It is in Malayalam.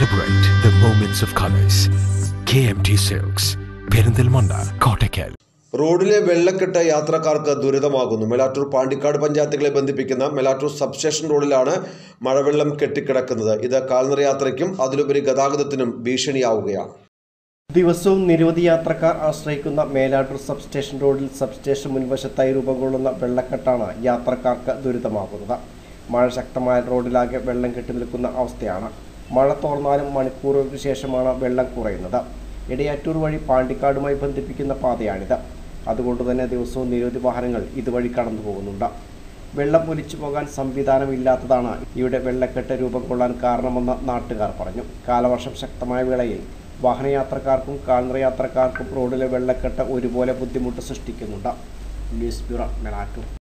Celebrate the moments of colors. KMT Silks, Perinthalmanna Kottakkal റോഡിലെ വെള്ളക്കെട്ട് യാത്രക്കാർക്ക് ദുരിതമാകുന്നു മെലാറ്റൂർ പാണ്ടിക്കാട് പഞ്ചായത്തുകളെ ബന്ധിപ്പിക്കുന്ന മെലാറ്റൂർ സബ്സ്റ്റേഷൻ റോഡിലാണ് മഴവെള്ളം കെട്ടിക്കിടക്കുന്നത് ഇത് കാൽനട യാത്രയ്ക്കും അതിലുപരി ഗതാഗതത്തിനും ഭീഷണിയാവുകയാണ് ദിവസവും നിരവധി യാത്രക്കാർ ആശ്രയിക്കുന്ന മേലാട്ടൂർ സബ്സ്റ്റേഷൻ റോഡിൽ സബ്സ്റ്റേഷൻ മുൻവശത്തായി രൂപം കൊള്ളുന്ന വെള്ളക്കെട്ടാണ് യാത്രക്കാർക്ക് ദുരിതമാകുന്നത് മഴ ശക്തമായ റോഡിലാകെ വെള്ളം കെട്ടി നിൽക്കുന്ന അവസ്ഥയാണ് മഴ തോർന്നാലും മണിക്കൂറുകൾക്ക് ശേഷമാണ് വെള്ളം കുറയുന്നത് ഇടയാറ്റൂർ വഴി പാണ്ടിക്കാടുമായി ബന്ധിപ്പിക്കുന്ന പാതയാണിത് അതുകൊണ്ട് തന്നെ ദിവസവും നിരവധി വാഹനങ്ങൾ ഇതുവഴി കടന്നു പോകുന്നുണ്ട് വെള്ളം ഒലിച്ചു പോകാൻ സംവിധാനമില്ലാത്തതാണ് ഇവിടെ വെള്ളക്കെട്ട് രൂപം കൊള്ളാൻ കാരണമെന്ന് നാട്ടുകാർ പറഞ്ഞു കാലവർഷം ശക്തമായ വേളയിൽ വാഹനയാത്രക്കാർക്കും കാൽനട യാത്രക്കാർക്കും റോഡിലെ വെള്ളക്കെട്ട് ഒരുപോലെ ബുദ്ധിമുട്ട് സൃഷ്ടിക്കുന്നുണ്ട് ന്യൂസ് ബ്യൂറോ മെളാറ്റൂർ